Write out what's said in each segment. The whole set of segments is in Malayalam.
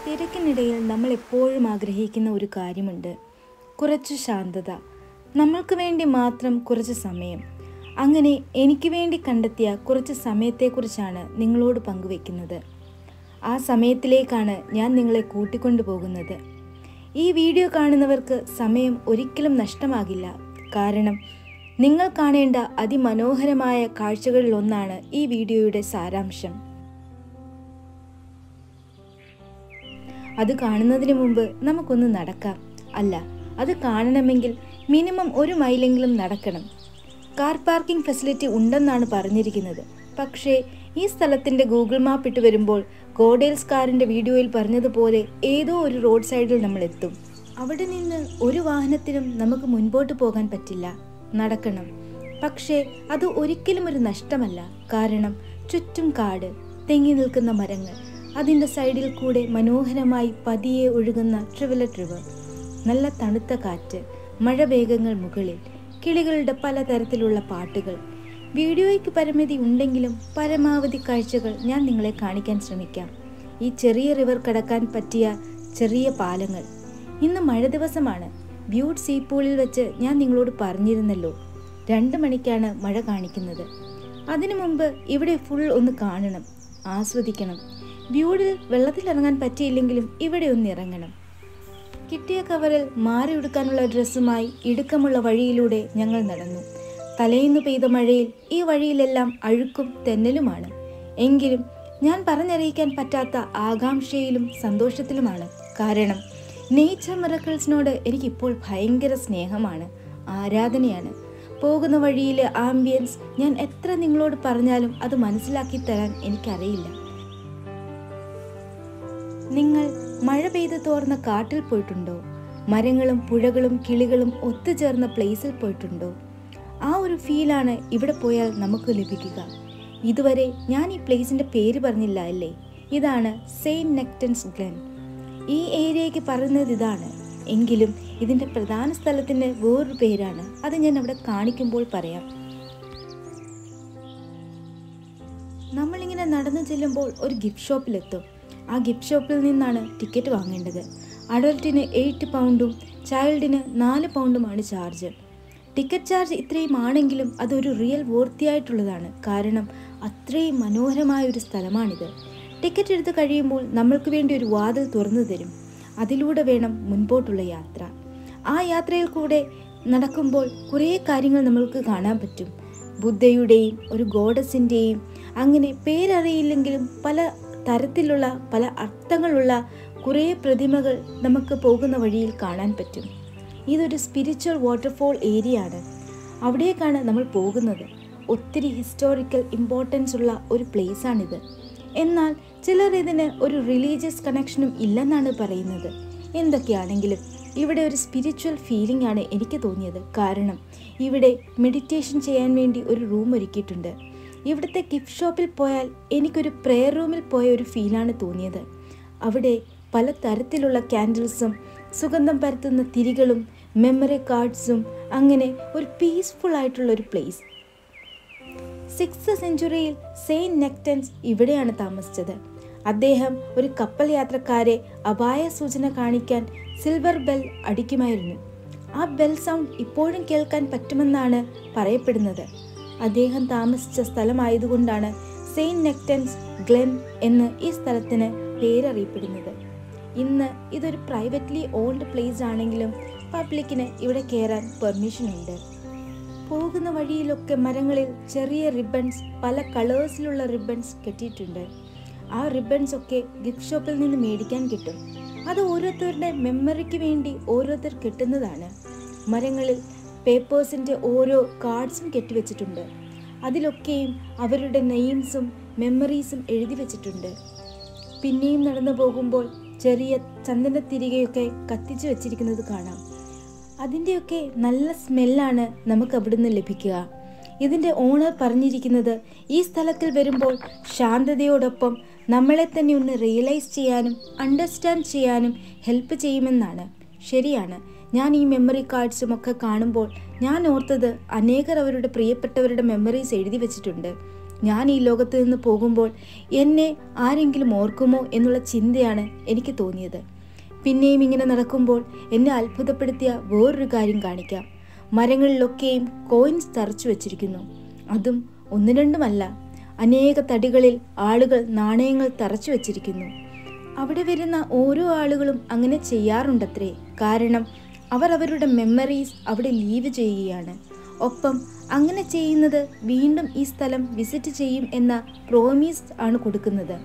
തിരക്കിനിടയിൽ നമ്മൾ എപ്പോഴും ആഗ്രഹിക്കുന്ന ഒരു കാര്യമുണ്ട് കുറച്ച് ശാന്തത നമ്മൾക്ക് വേണ്ടി മാത്രം കുറച്ച് സമയം അങ്ങനെ എനിക്ക് വേണ്ടി കണ്ടെത്തിയ കുറച്ച് സമയത്തെക്കുറിച്ചാണ് നിങ്ങളോട് പങ്കുവെക്കുന്നത് ആ സമയത്തിലേക്കാണ് ഞാൻ നിങ്ങളെ കൂട്ടിക്കൊണ്ടു പോകുന്നത് ഈ വീഡിയോ കാണുന്നവർക്ക് സമയം ഒരിക്കലും നഷ്ടമാകില്ല കാരണം നിങ്ങൾ കാണേണ്ട അതിമനോഹരമായ കാഴ്ചകളിലൊന്നാണ് ഈ വീഡിയോയുടെ സാരാംശം അത് കാണുന്നതിന് മുമ്പ് നമുക്കൊന്ന് നടക്കാം അല്ല അത് കാണണമെങ്കിൽ മിനിമം ഒരു മൈലെങ്കിലും നടക്കണം കാർ പാർക്കിംഗ് ഫെസിലിറ്റി ഉണ്ടെന്നാണ് പറഞ്ഞിരിക്കുന്നത് പക്ഷേ ഈ സ്ഥലത്തിൻ്റെ ഗൂഗിൾ മാപ്പ് ഇട്ട് വരുമ്പോൾ ഗോഡേൽസ് കാറിൻ്റെ വീഡിയോയിൽ പറഞ്ഞതുപോലെ ഏതോ ഒരു റോഡ് സൈഡിൽ നമ്മൾ എത്തും അവിടെ നിന്ന് ഒരു വാഹനത്തിനും നമുക്ക് മുൻപോട്ട് പോകാൻ പറ്റില്ല നടക്കണം പക്ഷേ അത് ഒരിക്കലും ഒരു നഷ്ടമല്ല കാരണം ചുറ്റും കാട് തെങ്ങി നിൽക്കുന്ന മരങ്ങൾ അതിൻ്റെ സൈഡിൽ കൂടെ മനോഹരമായി പതിയെ ഒഴുകുന്ന ട്രിവലറ്റ് റിവർ നല്ല തണുത്ത കാറ്റ് മഴവേഗങ്ങൾ മുകളിൽ കിളികളുടെ പലതരത്തിലുള്ള പാട്ടുകൾ വീഡിയോയ്ക്ക് പരിമിതി ഉണ്ടെങ്കിലും പരമാവധി കാഴ്ചകൾ ഞാൻ നിങ്ങളെ കാണിക്കാൻ ശ്രമിക്കാം ഈ ചെറിയ റിവർ കടക്കാൻ പറ്റിയ ചെറിയ പാലങ്ങൾ ഇന്ന് മഴ ദിവസമാണ് ബ്യൂട്ട് സീപൂളിൽ വെച്ച് ഞാൻ നിങ്ങളോട് പറഞ്ഞിരുന്നല്ലോ രണ്ട് മണിക്കാണ് മഴ കാണിക്കുന്നത് അതിനു മുമ്പ് ഇവിടെ ഫുൾ ഒന്ന് കാണണം ആസ്വദിക്കണം ബ്യൂട്ടിൽ വെള്ളത്തിലിറങ്ങാൻ പറ്റിയില്ലെങ്കിലും ഇവിടെ ഒന്ന് ഇറങ്ങണം കിട്ടിയ കവറിൽ മാറി ഉടുക്കാനുള്ള ഡ്രസ്സുമായി ഇടുക്കമുള്ള വഴിയിലൂടെ ഞങ്ങൾ നടന്നു തലേന്ന് പെയ്ത മഴയിൽ ഈ വഴിയിലെല്ലാം അഴുക്കും തെന്നലുമാണ് എങ്കിലും ഞാൻ പറഞ്ഞറിയിക്കാൻ പറ്റാത്ത ആകാംക്ഷയിലും സന്തോഷത്തിലുമാണ് കാരണം നേച്ചർ മിറക്കിൾസിനോട് എനിക്കിപ്പോൾ ഭയങ്കര സ്നേഹമാണ് ആരാധനയാണ് പോകുന്ന വഴിയിലെ ആംബിയൻസ് ഞാൻ എത്ര നിങ്ങളോട് പറഞ്ഞാലും അത് മനസ്സിലാക്കി തരാൻ എനിക്കറിയില്ല നിങ്ങൾ മഴ പെയ്ത് തോർന്ന കാട്ടിൽ പോയിട്ടുണ്ടോ മരങ്ങളും പുഴകളും കിളികളും ഒത്തുചേർന്ന പ്ലേസിൽ പോയിട്ടുണ്ടോ ആ ഒരു ഫീലാണ് ഇവിടെ പോയാൽ നമുക്ക് ലഭിക്കുക ഇതുവരെ ഞാൻ ഈ പ്ലേസിന്റെ പേര് പറഞ്ഞില്ല അല്ലേ ഇതാണ് സെയിൻറ്റ് നെക്ടൻസ് ഗ്ലെൻ ഈ ഏരിയയ്ക്ക് പറയുന്നത് ഇതാണ് എങ്കിലും ഇതിന്റെ പ്രധാന സ്ഥലത്തിന് വേറൊരു പേരാണ് അത് ഞാൻ അവിടെ കാണിക്കുമ്പോൾ പറയാം നമ്മളിങ്ങനെ നടന്നു ചെല്ലുമ്പോൾ ഒരു ഗിഫ്റ്റ് ഷോപ്പിലെത്തും ആ ഗിഫ്റ്റ് ഷോപ്പിൽ നിന്നാണ് ടിക്കറ്റ് വാങ്ങേണ്ടത് അഡൾട്ടിന് എയ്റ്റ് പൗണ്ടും ചൈൽഡിന് നാല് പൗണ്ടുമാണ് ചാർജ് ടിക്കറ്റ് ചാർജ് ഇത്രയും ആണെങ്കിലും അതൊരു റിയൽ വോർത്തിയായിട്ടുള്ളതാണ് കാരണം അത്രയും മനോഹരമായ ഒരു സ്ഥലമാണിത് ടിക്കറ്റ് എടുത്ത് കഴിയുമ്പോൾ നമ്മൾക്ക് വേണ്ടി ഒരു വാതിൽ തുറന്നു തരും അതിലൂടെ വേണം മുൻപോട്ടുള്ള യാത്ര ആ യാത്രയിൽ കൂടെ നടക്കുമ്പോൾ കുറേ കാര്യങ്ങൾ നമ്മൾക്ക് കാണാൻ പറ്റും ബുദ്ധയുടെയും ഒരു ഗോഡസിൻ്റെയും അങ്ങനെ പേരറിയില്ലെങ്കിലും പല തരത്തിലുള്ള പല അർത്ഥങ്ങളുള്ള കുറേ പ്രതിമകൾ നമുക്ക് പോകുന്ന വഴിയിൽ കാണാൻ പറ്റും ഇതൊരു സ്പിരിച്വൽ വാട്ടർഫോൾ ഏരിയ ആണ് അവിടേക്കാണ് നമ്മൾ പോകുന്നത് ഒത്തിരി ഹിസ്റ്റോറിക്കൽ ഇമ്പോർട്ടൻസ് ഉള്ള ഒരു പ്ലേസ് ആണിത് എന്നാൽ ചിലർ ഇതിന് ഒരു റിലീജിയസ് കണക്ഷനും ഇല്ലെന്നാണ് പറയുന്നത് എന്തൊക്കെയാണെങ്കിലും ഇവിടെ ഒരു സ്പിരിച്വൽ ഫീലിംഗ് ആണ് എനിക്ക് തോന്നിയത് കാരണം ഇവിടെ മെഡിറ്റേഷൻ ചെയ്യാൻ വേണ്ടി ഒരു റൂം ഒരുക്കിയിട്ടുണ്ട് ഇവിടുത്തെ ഗിഫ്റ്റ് ഷോപ്പിൽ പോയാൽ എനിക്കൊരു പ്രെയർ റൂമിൽ പോയ ഒരു ഫീലാണ് തോന്നിയത് അവിടെ പല തരത്തിലുള്ള ക്യാൻഡിൽസും സുഗന്ധം പരത്തുന്ന തിരികളും മെമ്മറി കാർഡ്സും അങ്ങനെ ഒരു പീസ്ഫുൾ ആയിട്ടുള്ള ഒരു പ്ലേസ് സിക്സ് സെഞ്ചുറിയിൽ സെയിൻറ്റ് നെക്ടൻസ് ഇവിടെയാണ് താമസിച്ചത് അദ്ദേഹം ഒരു കപ്പൽ യാത്രക്കാരെ അപായ സൂചന കാണിക്കാൻ സിൽവർ ബെൽ അടിക്കുമായിരുന്നു ആ ബെൽ സൗണ്ട് ഇപ്പോഴും കേൾക്കാൻ പറ്റുമെന്നാണ് പറയപ്പെടുന്നത് അദ്ദേഹം താമസിച്ച സ്ഥലമായതുകൊണ്ടാണ് സെയിൻറ്റ് നെക്ടൻസ് ഗ്ലെൻ എന്ന് ഈ സ്ഥലത്തിന് പേരറിയപ്പെടുന്നത് ഇന്ന് ഇതൊരു പ്രൈവറ്റ്ലി ഓൺഡ് പ്ലേസ് ആണെങ്കിലും പബ്ലിക്കിന് ഇവിടെ കയറാൻ പെർമിഷൻ ഉണ്ട് പോകുന്ന വഴിയിലൊക്കെ മരങ്ങളിൽ ചെറിയ റിബൺസ് പല കളേഴ്സിലുള്ള റിബൺസ് കെട്ടിയിട്ടുണ്ട് ആ റിബൺസ് ഒക്കെ ഗിഫ്റ്റ് ഷോപ്പിൽ നിന്ന് മേടിക്കാൻ കിട്ടും അത് ഓരോരുത്തരുടെ മെമ്മറിക്ക് വേണ്ടി ഓരോരുത്തർ കിട്ടുന്നതാണ് മരങ്ങളിൽ പേപ്പേഴ്സിൻ്റെ ഓരോ കാർഡ്സും കെട്ടിവെച്ചിട്ടുണ്ട് അതിലൊക്കെയും അവരുടെ നെയിംസും മെമ്മറീസും എഴുതി വെച്ചിട്ടുണ്ട് പിന്നെയും നടന്നു പോകുമ്പോൾ ചെറിയ ചന്ദനത്തിരികയൊക്കെ കത്തിച്ചു വെച്ചിരിക്കുന്നത് കാണാം അതിൻ്റെയൊക്കെ നല്ല സ്മെല്ലാണ് നമുക്ക് അവിടുന്ന് ലഭിക്കുക ഇതിൻ്റെ ഓണർ പറഞ്ഞിരിക്കുന്നത് ഈ സ്ഥലത്തിൽ വരുമ്പോൾ ശാന്തതയോടൊപ്പം നമ്മളെ തന്നെ ഒന്ന് റിയലൈസ് ചെയ്യാനും അണ്ടർസ്റ്റാൻഡ് ചെയ്യാനും ഹെൽപ്പ് ചെയ്യുമെന്നാണ് ശരിയാണ് ഞാൻ ഈ മെമ്മറി കാർഡ്സും ഒക്കെ കാണുമ്പോൾ ഞാൻ ഓർത്തത് അനേകർ അവരുടെ പ്രിയപ്പെട്ടവരുടെ മെമ്മറീസ് എഴുതി വെച്ചിട്ടുണ്ട് ഞാൻ ഈ ലോകത്ത് നിന്ന് പോകുമ്പോൾ എന്നെ ആരെങ്കിലും ഓർക്കുമോ എന്നുള്ള ചിന്തയാണ് എനിക്ക് തോന്നിയത് പിന്നെയും ഇങ്ങനെ നടക്കുമ്പോൾ എന്നെ അത്ഭുതപ്പെടുത്തിയ വേറൊരു കാര്യം കാണിക്കാം മരങ്ങളിലൊക്കെയും കോയിൻസ് തറച്ചു വച്ചിരിക്കുന്നു അതും ഒന്ന് രണ്ടുമല്ല അനേക തടികളിൽ ആളുകൾ നാണയങ്ങൾ തറച്ചു വച്ചിരിക്കുന്നു അവിടെ വരുന്ന ഓരോ ആളുകളും അങ്ങനെ ചെയ്യാറുണ്ടത്രേ കാരണം അവർ അവരുടെ മെമ്മറീസ് അവിടെ ലീവ് ചെയ്യുകയാണ് ഒപ്പം അങ്ങനെ ചെയ്യുന്നത് വീണ്ടും ഈ സ്ഥലം വിസിറ്റ് ചെയ്യും എന്ന പ്രോമിസ് ആണ് കൊടുക്കുന്നത്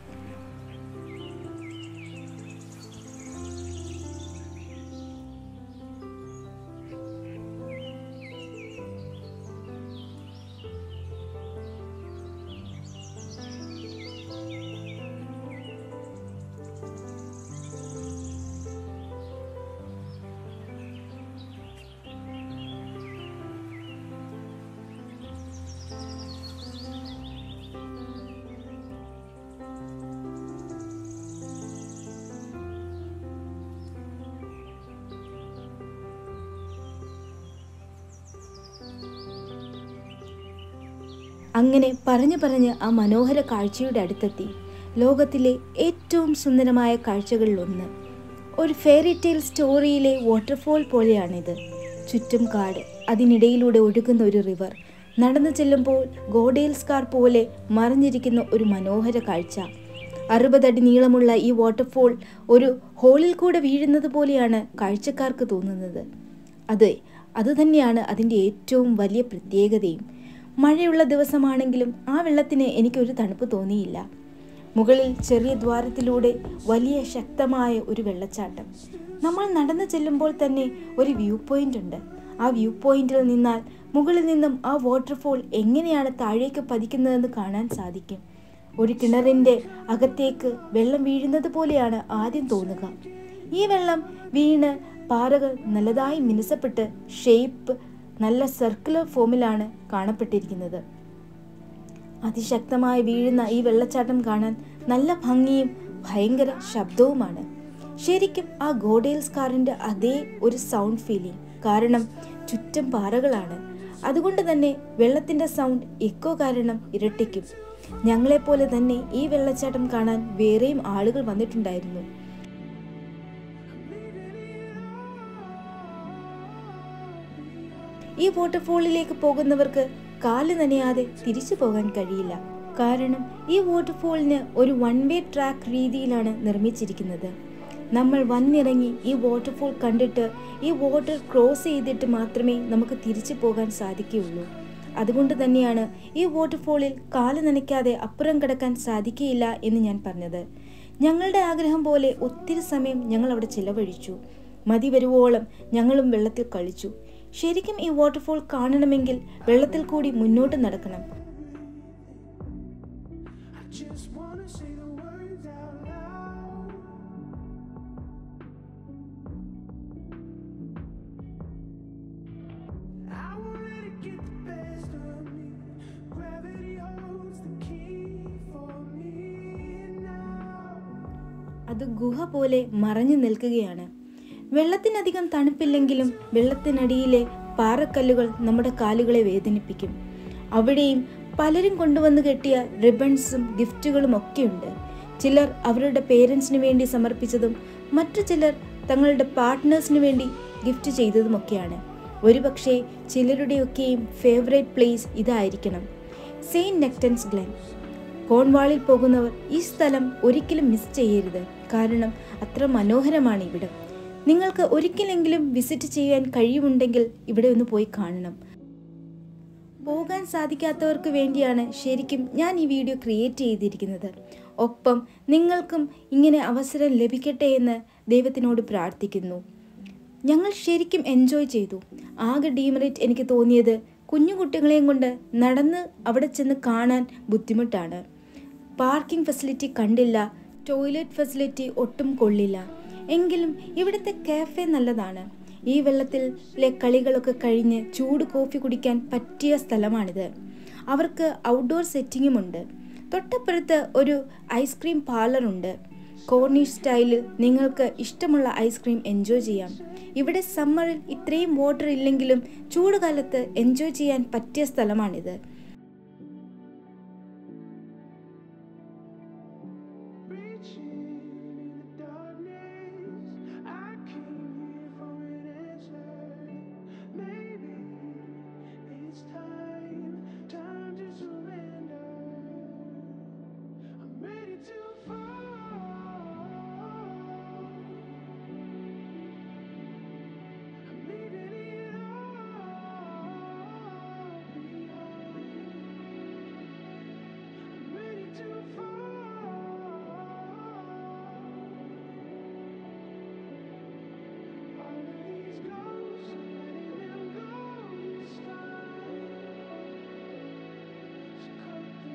അങ്ങനെ പറഞ്ഞു പറഞ്ഞ് ആ മനോഹര കാഴ്ചയുടെ അടുത്തെത്തി ലോകത്തിലെ ഏറ്റവും സുന്ദരമായ കാഴ്ചകളിൽ ഒന്ന് ഒരു ഫെയറി ടെയിൽ സ്റ്റോറിയിലെ വാട്ടർഫോൾ പോലെയാണിത് ചുറ്റും കാട് അതിനിടയിലൂടെ ഒഴുകുന്ന ഒരു റിവർ നടന്നു ചെല്ലുമ്പോൾ ഗോഡേൽസ്കാർ പോലെ മറിഞ്ഞിരിക്കുന്ന ഒരു മനോഹര കാഴ്ച അറുപതടി നീളമുള്ള ഈ വാട്ടർഫോൾ ഒരു ഹോളിൽ കൂടെ വീഴുന്നത് പോലെയാണ് കാഴ്ചക്കാർക്ക് തോന്നുന്നത് അതെ അതുതന്നെയാണ് അതിൻ്റെ ഏറ്റവും വലിയ പ്രത്യേകതയും മഴയുള്ള ദിവസമാണെങ്കിലും ആ വെള്ളത്തിന് എനിക്കൊരു തണുപ്പ് തോന്നിയില്ല മുകളിൽ ചെറിയ ദ്വാരത്തിലൂടെ വലിയ ശക്തമായ ഒരു വെള്ളച്ചാട്ടം നമ്മൾ നടന്നു ചെല്ലുമ്പോൾ തന്നെ ഒരു വ്യൂ പോയിന്റ് ഉണ്ട് ആ വ്യൂ പോയിന്റിൽ നിന്നാൽ മുകളിൽ നിന്നും ആ വാട്ടർഫോൾ എങ്ങനെയാണ് താഴേക്ക് പതിക്കുന്നതെന്ന് കാണാൻ സാധിക്കും ഒരു കിണറിൻ്റെ അകത്തേക്ക് വെള്ളം വീഴുന്നത് പോലെയാണ് ആദ്യം തോന്നുക ഈ വെള്ളം വീണ് പാറകൾ നല്ലതായി മിനുസപ്പെട്ട് ഷേപ്പ് നല്ല സർക്കുലർ ഫോമിലാണ് കാണപ്പെട്ടിരിക്കുന്നത് അതിശക്തമായി വീഴുന്ന ഈ വെള്ളച്ചാട്ടം കാണാൻ നല്ല ഭംഗിയും ഭയങ്കര ശബ്ദവുമാണ് ശരിക്കും ആ ഗോഡേൽസ് കാറിൻ്റെ അതേ ഒരു സൗണ്ട് ഫീലിംഗ് കാരണം ചുറ്റും പാറകളാണ് അതുകൊണ്ട് തന്നെ വെള്ളത്തിൻ്റെ സൗണ്ട് എക്കോ കാരണം ഇരട്ടിക്കും ഞങ്ങളെപ്പോലെ തന്നെ ഈ വെള്ളച്ചാട്ടം കാണാൻ വേറെയും ആളുകൾ വന്നിട്ടുണ്ടായിരുന്നു ഈ വാട്ടർഫോളിലേക്ക് പോകുന്നവർക്ക് കാല് നനയാതെ തിരിച്ചു പോകാൻ കഴിയില്ല കാരണം ഈ വാട്ടർഫോളിന് ഒരു വൺ വേ ട്രാക്ക് രീതിയിലാണ് നിർമ്മിച്ചിരിക്കുന്നത് നമ്മൾ വന്നിറങ്ങി ഈ വാട്ടർഫോൾ കണ്ടിട്ട് ഈ വാട്ടർ ക്രോസ് ചെയ്തിട്ട് മാത്രമേ നമുക്ക് തിരിച്ചു പോകാൻ സാധിക്കുകയുള്ളൂ അതുകൊണ്ട് തന്നെയാണ് ഈ വാട്ടർഫോളിൽ കാല് നനയ്ക്കാതെ അപ്പുറം കിടക്കാൻ സാധിക്കുകയില്ല എന്ന് ഞാൻ പറഞ്ഞത് ഞങ്ങളുടെ ആഗ്രഹം പോലെ ഒത്തിരി സമയം ഞങ്ങൾ അവിടെ ചിലവഴിച്ചു മതി വരുവോളം ഞങ്ങളും വെള്ളത്തിൽ കളിച്ചു ശരിക്കും ഈ വാട്ടർഫോൾ കാണണമെങ്കിൽ വെള്ളത്തിൽ കൂടി മുന്നോട്ട് നടക്കണം I just wanna say the words out loud. I won't let it get the best of me. Gravity holds the key for me now. അത് ഗുഹ പോലെ മറഞ്ഞു നിൽക്കുകയാണ് വെള്ളത്തിനധികം തണുപ്പില്ലെങ്കിലും വെള്ളത്തിനടിയിലെ പാറക്കല്ലുകൾ നമ്മുടെ കാലുകളെ വേദനിപ്പിക്കും അവിടെയും പലരും കൊണ്ടുവന്ന് കെട്ടിയ റിബൺസും ഗിഫ്റ്റുകളും ഒക്കെയുണ്ട് ചിലർ അവരുടെ പേരൻസിന് വേണ്ടി സമർപ്പിച്ചതും മറ്റു ചിലർ തങ്ങളുടെ പാർട്ട്നേഴ്സിന് വേണ്ടി ഗിഫ്റ്റ് ചെയ്തതുമൊക്കെയാണ് ഒരുപക്ഷെ ചിലരുടെയൊക്കെയും ഫേവറേറ്റ് പ്ലേസ് ഇതായിരിക്കണം സെയിൻറ്റ് നെക്ടൻസ് ഗ്ലെൻ കോൺവാളിൽ പോകുന്നവർ ഈ സ്ഥലം ഒരിക്കലും മിസ് ചെയ്യരുത് കാരണം അത്ര മനോഹരമാണ് ഇവിടം നിങ്ങൾക്ക് ഒരിക്കലെങ്കിലും വിസിറ്റ് ചെയ്യാൻ കഴിയുമുണ്ടെങ്കിൽ ഇവിടെ ഒന്ന് പോയി കാണണം പോകാൻ സാധിക്കാത്തവർക്ക് വേണ്ടിയാണ് ശരിക്കും ഞാൻ ഈ വീഡിയോ ക്രിയേറ്റ് ചെയ്തിരിക്കുന്നത് ഒപ്പം നിങ്ങൾക്കും ഇങ്ങനെ അവസരം ലഭിക്കട്ടെ എന്ന് ദൈവത്തിനോട് പ്രാർത്ഥിക്കുന്നു ഞങ്ങൾ ശരിക്കും എൻജോയ് ചെയ്തു ആകെ ഡീമറിറ്റ് എനിക്ക് തോന്നിയത് കുഞ്ഞു കുട്ടികളെയും കൊണ്ട് നടന്ന് അവിടെ ചെന്ന് കാണാൻ ബുദ്ധിമുട്ടാണ് പാർക്കിംഗ് ഫെസിലിറ്റി കണ്ടില്ല ടോയ്ലറ്റ് ഫെസിലിറ്റി ഒട്ടും കൊള്ളില്ല എങ്കിലും ഇവിടുത്തെ കാഫെ നല്ലതാണ് ഈ വെള്ളത്തിലെ കളികളൊക്കെ കഴിഞ്ഞ് ചൂട് കോഫി കുടിക്കാൻ പറ്റിയ സ്ഥലമാണിത് അവർക്ക് ഔട്ട്ഡോർ സെറ്റിങ്ങുമുണ്ട് തൊട്ടപ്പുറത്ത് ഒരു ഐസ്ക്രീം പാർലറുണ്ട് കോർണിഷ് സ്റ്റൈലിൽ നിങ്ങൾക്ക് ഇഷ്ടമുള്ള ഐസ്ക്രീം എൻജോയ് ചെയ്യാം ഇവിടെ സമ്മറിൽ ഇത്രയും വാട്ടർ ഇല്ലെങ്കിലും ചൂടുകാലത്ത് എൻജോയ് ചെയ്യാൻ പറ്റിയ സ്ഥലമാണിത് reaching in the darkness. I came here for an answer. Maybe it's time, time to surrender. I'm ready to fall. I'm leaving it all behind. I'm ready to fall. All of these ghosts, letting them go this time. So cut the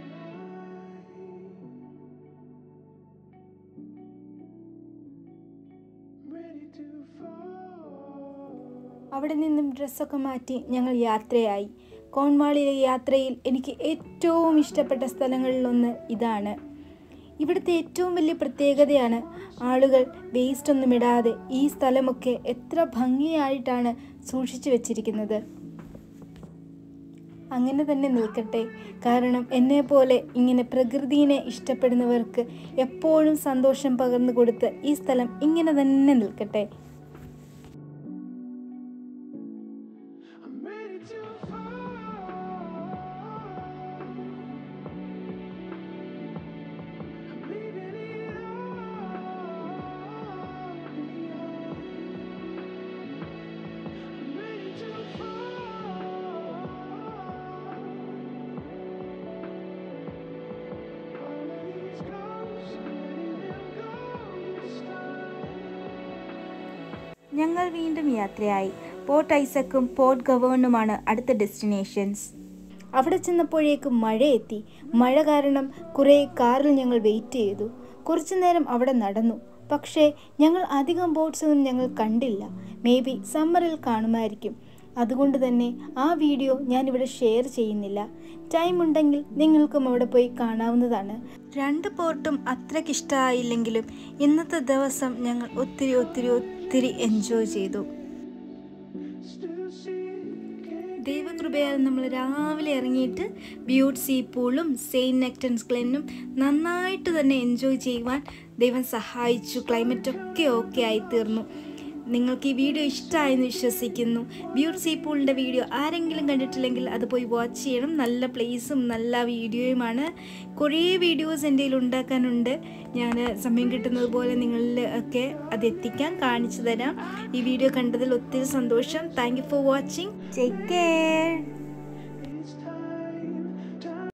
line. Ready to fall. അവിടെ നിന്നും ഡ്രസ്സൊക്കെ മാറ്റി ഞങ്ങൾ യാത്രയായി കോൺവാളിലെ യാത്രയിൽ എനിക്ക് ഏറ്റവും ഇഷ്ടപ്പെട്ട സ്ഥലങ്ങളിലൊന്ന് ഇതാണ് ഇവിടുത്തെ ഏറ്റവും വലിയ പ്രത്യേകതയാണ് ആളുകൾ വേസ്റ്റ് ഒന്നും ഇടാതെ ഈ സ്ഥലമൊക്കെ എത്ര ഭംഗിയായിട്ടാണ് സൂക്ഷിച്ചു വെച്ചിരിക്കുന്നത് അങ്ങനെ തന്നെ നിൽക്കട്ടെ കാരണം എന്നെ പോലെ ഇങ്ങനെ പ്രകൃതിയെ ഇഷ്ടപ്പെടുന്നവർക്ക് എപ്പോഴും സന്തോഷം പകർന്നു കൊടുത്ത് ഈ സ്ഥലം ഇങ്ങനെ തന്നെ നിൽക്കട്ടെ I'm ready to fall. I'm leaving it all behind. I'm ready to fall. All of these ghosts, letting them go this time. ഞങ്ങൾ വീണ്ടും യാത്രയായി പോർട്ട് ഐസക്കും പോർട്ട് ഗവേണുമാണ് അടുത്ത ഡെസ്റ്റിനേഷൻസ് അവിടെ ചെന്നപ്പോഴേക്കും മഴ എത്തി മഴ കാരണം കുറേ കാറിൽ ഞങ്ങൾ വെയിറ്റ് ചെയ്തു കുറച്ചു നേരം അവിടെ നടന്നു പക്ഷേ ഞങ്ങൾ അധികം ബോട്ട്സ് ഒന്നും ഞങ്ങൾ കണ്ടില്ല മേ ബി സമ്മറിൽ കാണുമായിരിക്കും അതുകൊണ്ട് തന്നെ ആ വീഡിയോ ഞാനിവിടെ ഷെയർ ചെയ്യുന്നില്ല ടൈം ഉണ്ടെങ്കിൽ നിങ്ങൾക്കും അവിടെ പോയി കാണാവുന്നതാണ് രണ്ട് പോർട്ടും അത്രയ്ക്ക് ഇഷ്ടമായില്ലെങ്കിലും ഇന്നത്തെ ദിവസം ഞങ്ങൾ ഒത്തിരി ഒത്തിരി ഒത്തിരി എൻജോയ് ചെയ്തു Still seeking. ദൈവകൃപയാൽ നമ്മൾ രാവിലെ ഇറങ്ങിയിട്ട് ബ്യൂട്ട് സീ പൂളും സെയിൻറ്റ് നെക്ടൻസ് ക്ലെന്നും നന്നായിട്ട് തന്നെ എൻജോയ് ചെയ്യുവാൻ ദൈവം സഹായിച്ചു ക്ലൈമറ്റ് ഒക്കെ ഓക്കെ ആയി തീർന്നു നിങ്ങൾക്ക് ഈ വീഡിയോ ഇഷ്ടമായെന്ന് വിശ്വസിക്കുന്നു ബ്യൂട്ട് സീ പൂളിൻ്റെ വീഡിയോ ആരെങ്കിലും കണ്ടിട്ടില്ലെങ്കിൽ അത് പോയി വാച്ച് ചെയ്യണം നല്ല പ്ലേസും നല്ല വീഡിയോയുമാണ് കുറേ വീഡിയോസ് എൻ്റെ കയ്യിൽ ഉണ്ടാക്കാനുണ്ട് ഞാൻ സമയം കിട്ടുന്നത് പോലെ നിങ്ങളിൽ ഒക്കെ അത് എത്തിക്കാൻ കാണിച്ചു തരാം ഈ വീഡിയോ കണ്ടതിൽ ഒത്തിരി സന്തോഷം thank you for watching take care